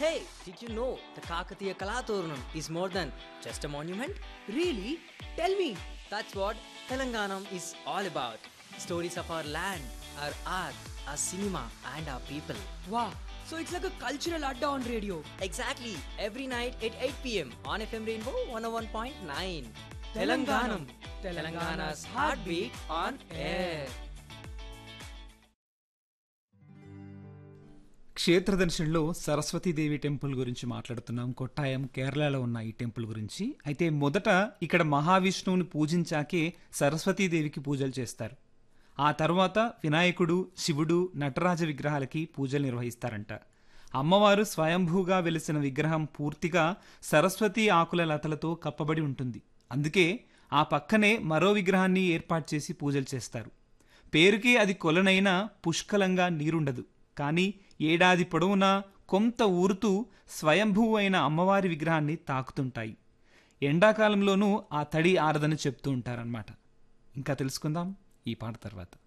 Hey, did you know the Kakatiya Kalaturnam is more than just a monument? Really? Tell me. That's what Telanganam is all about. Stories of our land, our art, our cinema, and our people. Wow. So it's like a cultural adda on radio. Exactly, every night at 8 pm on FM Rainbow 101.9. Telanganam. Telangana's heartbeat on air. క్షేత్రదర్శన్లో Saraswatidevi temple గురించి మాట్లాడుతున్నాం కొట్టాయం కేరళలో ఉన్న ఈ temple గురించి అయితే మొదట ఇక్కడ మహావిష్ణువుని పూజించాకే సరస్వతీదేవికి పూజలు చేస్తారు ఆ తర్వాత వినాయకుడు శివుడు నటరాజ విగ్రహాలకి పూజలు నిర్వహిస్తారంట అమ్మవారు స్వయంభూగా వెలిసిన విగ్రహం పూర్తిగా సరస్వతీ ఆకుల లతలతో కప్పబడి ఉంటుంది అందుకే ఆ పక్కనే మరో విగ్రహాన్ని ఏర్పాటు చేసి పూజలు చేస్తారు పేరుకి అది కొలనైనా పుష్కలంగా నీరుండదు కానీ ఏడాది పొడవునా కొంత ఊరుతూ స్వయంభూ అయిన అమ్మవారి విగ్రహాన్ని తాకుతుంటాయి ఎండాకాలంలోనూ ఆ తడి ఆరదని చెప్తూ ఉంటారనమాట ఇంకా తెలుసుకుందాం ఈ పాట తర్వాత